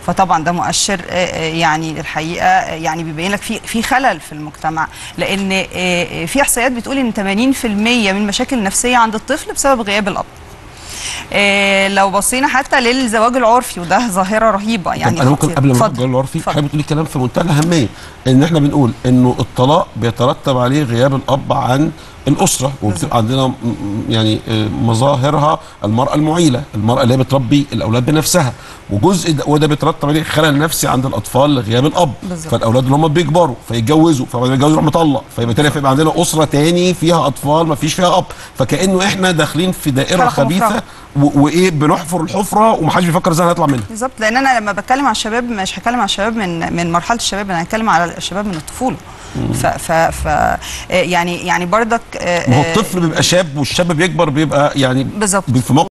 فطبعا ده مؤشر آه، آه، يعني الحقيقه آه، يعني بيبين لك في في خلل في المجتمع لان آه، آه، في احصائيات بتقول ان 80% من المشاكل النفسيه عند الطفل بسبب غياب الاب آه، لو بصينا حتى للزواج العرفي وده ظاهره رهيبه يعني يعني انا ممكن خطيرة. قبل ما اتفضل. نروح العرفي اتفضل. حابب تقولي كلام في منتهى الاهميه ان احنا بنقول انه الطلاق بيترتب عليه غياب الاب عن الاسره وبتبقى عندنا م- م- يعني آه، مظاهرها المراه المعيله المراه اللي هي بتربي الاولاد بنفسها وجزء ده وده بيترتب عليه خلل نفسي عند الاطفال لغياب الاب بالظبط. فالاولاد اللي هم بيكبروا فيتجوزوا فبعد ما يتجوزوا يروح مطلق فيبقى تاني فيبقى عندنا اسره تاني فيها اطفال ما فيش فيها اب فكانه احنا داخلين في دائره حلقة خبيثه مفرغة. و- وايه بنحفر الحفره ومحدش بيفكر ازاي هنطلع منها بالظبط لان انا لما بتكلم على الشباب مش هتكلم على الشباب من من مرحله الشباب انا هتكلم على الشباب من الطفوله ف ف ف آه، يعني يعني برضك آه، ما هو آه، الطفل بيبقى شاب والشاب بيكبر بيبقى يعني بالظبط. في موقف